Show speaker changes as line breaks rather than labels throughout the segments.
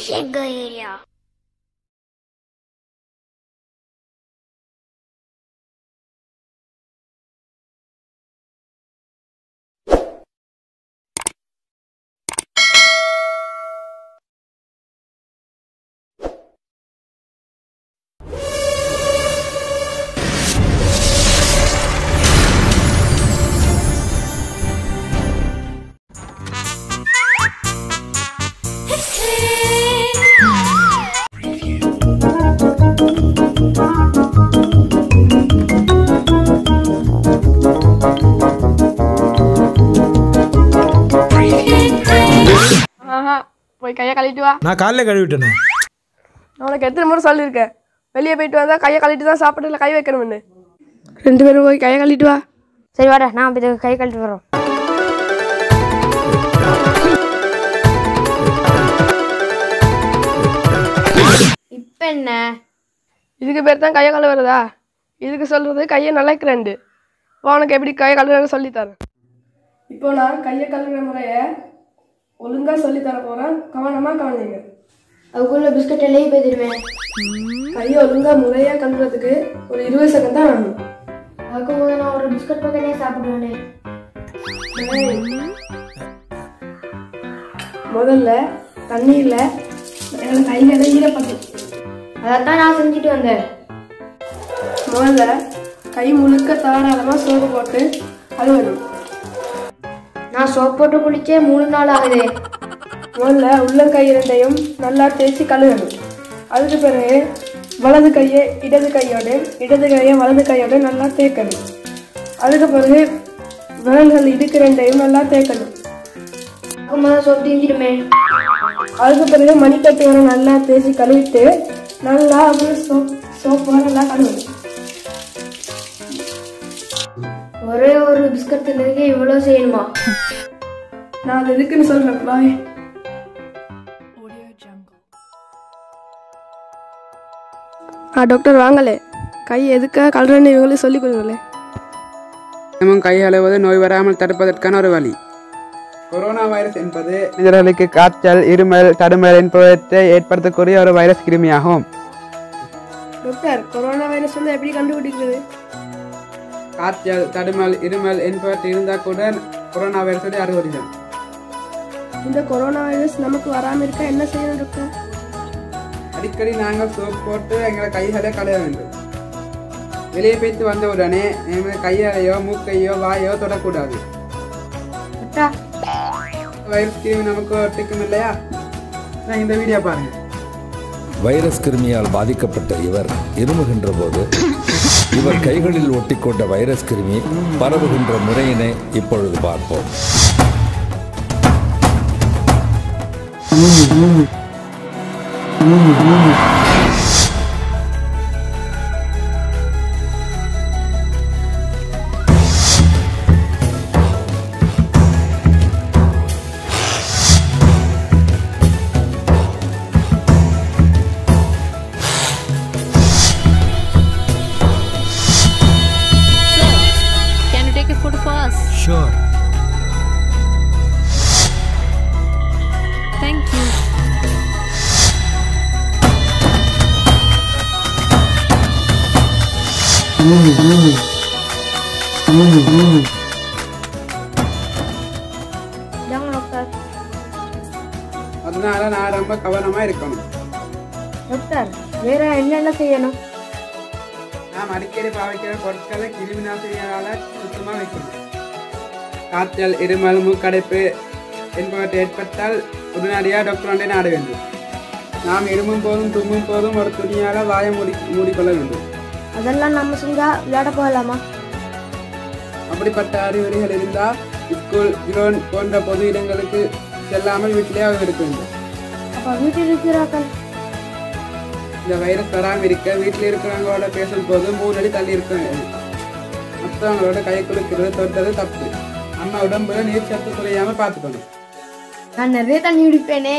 எங்க ஏரியா
ஆஹா போய் கையை கழுவிட்டு வா
நான் காலைல கழுவிட்டேனே
நான் உனக்கு எத்தனை முறை சொல்லியிருக்கேன் வெளியே போயிட்டு வந்தா கையை கழுவிட்டு தான் சாப்பாட்டுல கை வைக்கணும்னு ரெண்டு பேரும் போய் கையை கழுவிட்டு வா
சரி வாடா நான் போய் கை கழுவிட்டு வரோம் இப்ப என்ன
இதுக்கு பேர் தான் கையை கழுவுறதா இதுக்கு சொல்றது கையை நலைக்கிறேன்டு வா உனக்கு எப்படி கையை கழுவுறன்னு சொல்லித்தரேன் இப்போ நான் கையை கழுவுற முறைய ஒழுங்கா சொல்லித்தர போறேன் கவனமா கவனிங்க
அதுக்குள்ள பிஸ்கட் எல்லாம் பேசிடுவேன்
கையை ஒழுங்கா முறையா கழுவுறதுக்கு ஒரு இருபது செகண்ட் தான் வேணும்
அதுக்கு முதல்ல நான் ஒரு பிஸ்கட் பக்கமே சாப்பிடுவேனே
முதல்ல தண்ணீர்ல என்னோட கையில ஈரப்பட்டு
அதைத்தான் நான் செஞ்சுட்டு வந்தேன்
முதல்ல கை முழுக்க தாராளமா சோப்பு போட்டு கழுவணும்
நான் சோப் போட்டு குளிச்சே மூணு நாள் ஆகுது
முதல்ல உள்ளங்கை இரண்டையும் நல்லா தேய்ச்சி கழுவணும் அதுக்கு பிறகு வலது கையை இடது கையோடு இடது கையை வலது கையோடு நல்லா தேய்க்கணும் அதுக்கு பிறகு விரல்கள் இடுக்கு ரெண்டையும் நல்லா தேய்க்கணும்
அதுக்கு முதல்ல சோப் தீஞ்சிடுமே
அதுக்கு பிறகு மணிக்கட்டு வரை நல்லா தேய்ச்சி கழுவிட்டு நல்லா அப்படியே சோப் சோப்பு நல்லா கழுவணும்
ஒரே ஒரு பிஸ்கட் தின்னதுக்கே இவ்வளோ செய்யணுமா
நான் அது எதுக்குன்னு சொல்றேன் பாய் ஆ டாக்டர் வாங்களே கை எதுக்காக கழுறன்னு இவங்களே சொல்லி கொடுங்களே
தினமும் கை அழுவது நோய் வராமல் தடுப்பதற்கான ஒரு வழி கொரோனா வைரஸ் என்பது மனிதர்களுக்கு காய்ச்சல் இருமல் தடுமல் என்பவற்றை ஏற்படுத்தக்கூடிய ஒரு வைரஸ் கிருமியாகும்
டாக்டர் கொரோனா வைரஸ் வந்து எப்படி கண்டுபிடிக்கிறது
காய்ச்சல் தடுமல் இருமல் என்பவற்றை இருந்தால் கூட கொரோனா வைரஸுடைய அறிகுறி தான்
இந்த கொரோனா வைரஸ் நமக்கு வராம இருக்க என்ன செய்யணும் டாக்டர்
அடிக்கடி நாங்கள் சோப் போட்டு எங்களை கைகளை கழுவ வேண்டும் வெளியே போய்த்து வந்த உடனே எங்கள் கையாலையோ மூக்கையோ வாயோ தொடக்கூடாது
அட்டா
வைரஸ் கிருமி நமக்கு ஒட்டிக்கும் இல்லையா நான் இந்த வீடியோ பாருங்க
வைரஸ் கிருமியால் பாதிக்கப்பட்ட இவர் இருமுகின்ற போது இவர் கைகளில் ஒட்டிக்கொண்ட வைரஸ் கிருமி பரவுகின்ற முறையினை இப்பொழுது பார்ப்போம்
Can you take a photo for us?
Sure
Thank you.
இதாங்க டாக்டர்
அதனால நான் ரொம்ப கவனமாக இருக்கணும்
டாக்டர் வேற என்னென்ன செய்யணும்
நாம் அடிக்கடி பாவிக்கிற பொருட்களை கிருமி நாசினியால சுத்தமாக வைக்கணும் காய்ச்சல் இருமல் மூக்கடைப்பு என்பவற்றை ஏற்பட்டால் உடனடியாக டாக்டர் ஒன்றை நாட வேண்டும் நாம் இருமும் போதும் தும்மும் போதும் ஒரு துணியால் வாயை மூடி மூடிக்கொள்ள வேண்டும்
அதெல்லாம் நம்ம செஞ்சா விளையாட போகலாமா
அப்படிப்பட்ட அறிகுறிகள் இருந்தால் ஸ்கூல் கிரௌண்ட் போன்ற பொது இடங்களுக்கு செல்லாமல் வீட்டிலே இருக்க வேண்டும்
அப்ப வீட்டில் இருக்கிறார்கள்
இந்த வைரஸ் வராமல் இருக்க வீட்டில் இருக்கிறவங்களோட பேசும்போது மூணு அடி தள்ளி இருக்க வேண்டும் மற்றவங்களோட கை குலுக்கிறது தொட்டது தப்பு நம்ம உடம்புல நீர் சத்து குறையாம பார்த்துக்கணும்
நான் நிறைய தண்ணி குடிப்பேனே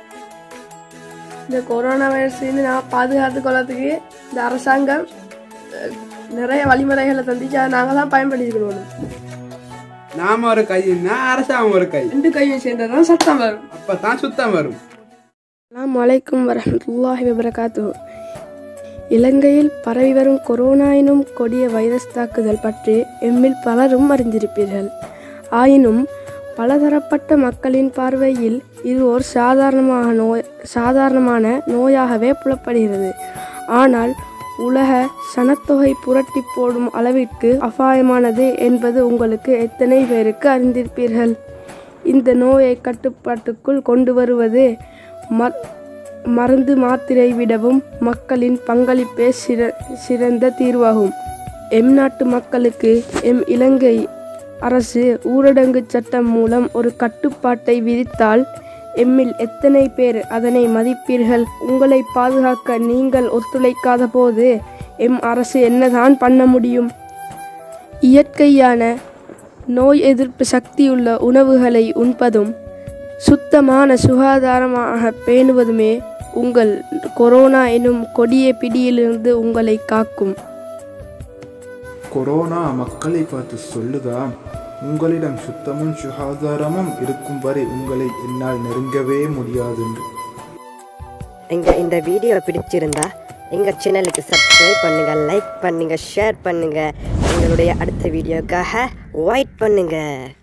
இந்த கொரோனா வைரஸ்லேருந்து நான் பாதுகாத்து கொள்ளறதுக்கு இந்த அரசாங்கம் அஹ், நிறைய வழிமுறைகளை தந்துச்சு அதை நாங்கள் தான் பயன்படுத்திக்கணும்
நாம ஒரு கைன்னா அரசாங்கம் ஒரு கை
ரெண்டு கையும் சேர்ந்ததான் சத்தம் வரும்
அப்பதான் சுத்தம் வரும்
அலாம் வலைக்கும் வரமத்துல்லாஹி வபரகாத்து இலங்கையில் பரவி வரும் கொரோனா எனும் கொடிய வைரஸ் தாக்குதல் பற்றி எம்மில் பலரும் அறிந்திருப்பீர்கள் ஆயினும் பலதரப்பட்ட மக்களின் பார்வையில் இது ஒரு சாதாரணமாக நோய் சாதாரணமான நோயாகவே புலப்படுகிறது ஆனால் உலக சனத்தொகை புரட்டி போடும் அளவிற்கு அபாயமானது என்பது உங்களுக்கு எத்தனை பேருக்கு அறிந்திருப்பீர்கள் இந்த நோயை கட்டுப்பாட்டுக்குள் கொண்டு வருவது ம மருந்து மாத்திரை விடவும் மக்களின் பங்களிப்பே சிற சிறந்த தீர்வாகும் எம் நாட்டு மக்களுக்கு எம் இலங்கை அரசு ஊரடங்கு சட்டம் மூலம் ஒரு கட்டுப்பாட்டை விதித்தால் எம்மில் எத்தனை பேர் அதனை மதிப்பீர்கள் உங்களை பாதுகாக்க நீங்கள் ஒத்துழைக்காத போது எம் அரசு என்னதான் பண்ண முடியும் இயற்கையான நோய் எதிர்ப்பு சக்தியுள்ள உணவுகளை உண்பதும் சுத்தமான சுகாதாரமாக பேணுவதுமே உங்கள் கொரோனா எனும் கொடிய பிடியிலிருந்து உங்களை காக்கும்
கொரோனா மக்களை பார்த்து சொல்லுதா உங்களிடம் சுத்தமும் சுகாதாரமும் இருக்கும் வரை உங்களை என்னால் நெருங்கவே முடியாதென்று
எங்க இந்த வீடியோ பிடிச்சிருந்தா எங்க சேனலுக்கு சப்ஸ்கிரைப் பண்ணுங்க லைக் பண்ணுங்க ஷேர் பண்ணுங்க எங்களுடைய அடுத்த வீடியோக்காக வெயிட் பண்ணுங்க